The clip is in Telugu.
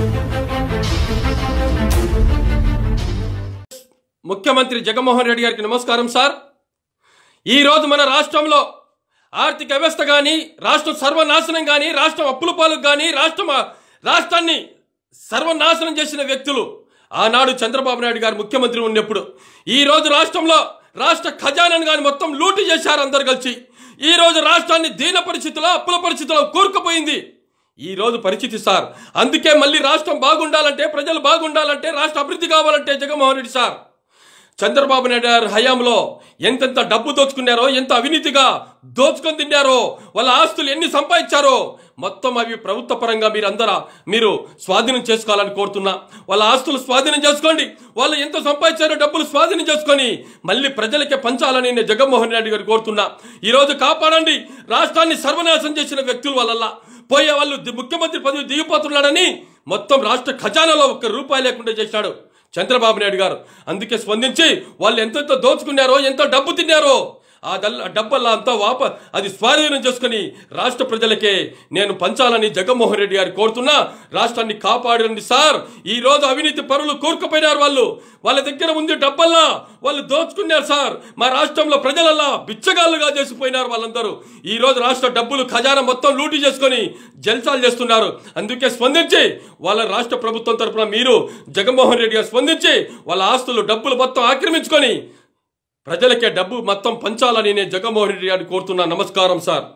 ముఖ్యమంత్రి జగన్మోహన్ రెడ్డి గారికి నమస్కారం సార్ ఈరోజు మన రాష్ట్రంలో ఆర్థిక వ్యవస్థ కానీ రాష్ట్రం సర్వనాశనం కానీ రాష్ట్రం అప్పుల పాలకు కానీ రాష్ట్రం రాష్ట్రాన్ని సర్వనాశనం చేసిన వ్యక్తులు ఆనాడు చంద్రబాబు నాయుడు గారు ముఖ్యమంత్రి ఉన్నప్పుడు ఈ రోజు రాష్ట్రంలో రాష్ట్ర ఖజానాను కానీ మొత్తం లూటు చేశారు అందరు కలిసి ఈ రోజు రాష్ట్రాన్ని దీన పరిస్థితిలో అప్పుల పరిస్థితిలో కూరుకుపోయింది ఈ రోజు పరిస్థితి సార్ అందుకే మళ్ళీ రాష్ట్రం బాగుండాలంటే ప్రజలు బాగుండాలంటే రాష్ట్ర అభివృద్ధి కావాలంటే జగన్మోహన్ రెడ్డి సార్ చంద్రబాబు నాయుడు గారి హయాంలో ఎంతెంత డబ్బు దోచుకున్నారో ఎంత అవినీతిగా దోచుకొని తిన్నారో వాళ్ళ ఆస్తులు ఎన్ని సంపాదించారో మొత్తం అవి ప్రభుత్వ పరంగా మీరు అందరా మీరు స్వాధీనం చేసుకోవాలని కోరుతున్నా వాళ్ళ ఆస్తులు స్వాధీనం చేసుకోండి వాళ్ళు ఎంత సంపాదించారో డబ్బులు స్వాధీనం చేసుకొని మళ్ళీ ప్రజలకే పంచాలని నేను జగన్మోహన్ రెడ్డి గారు కోరుతున్నా ఈరోజు కాపాడండి రాష్ట్రాన్ని సర్వనాశనం చేసిన వ్యక్తుల వల్ల పోయే వాళ్ళు ది- ముఖ్యమంత్రి పదవి దిగిపోతున్నాడని మొత్తం రాష్ట్ర ఖజానాలో ఒక్క రూపాయి లేకుండా చేశాడు చంద్రబాబు నాయుడు గారు అందుకే స్పందించి వాళ్ళు ఎంతెంత దోచుకున్నారో ఎంత డబ్బు తిన్నారో ఆ దల్ ఆ డబ్బల్లా అంతా వాప అది స్వాధీనం చేసుకుని రాష్ట్ర ప్రజలకే నేను పంచాలని జగన్మోహన్ రెడ్డి గారు కోరుతున్నా రాష్ట్రాన్ని కాపాడండి సార్ ఈ రోజు అవినీతి పరులు కోరుకుపోయినారు వాళ్ళు వాళ్ళ దగ్గర ఉంది డబ్బల్లా వాళ్ళు దోచుకున్నారు సార్ మా రాష్ట్రంలో ప్రజలల్లా బిచ్చగాళ్ళుగా చేసిపోయినారు వాళ్ళందరూ ఈ రోజు రాష్ట్ర డబ్బులు ఖజానా మొత్తం లూటీ చేసుకొని జల్సాలు చేస్తున్నారు అందుకే స్పందించి వాళ్ళ రాష్ట్ర ప్రభుత్వం తరపున మీరు జగన్మోహన్ రెడ్డి గారు స్పందించి వాళ్ళ ఆస్తులు డబ్బులు మొత్తం ఆక్రమించుకొని ప్రజలకే డబ్బు మొత్తం పంచాలని నేను జగన్మోహన్ రెడ్డి గారిని కోరుతున్నా నమస్కారం సార్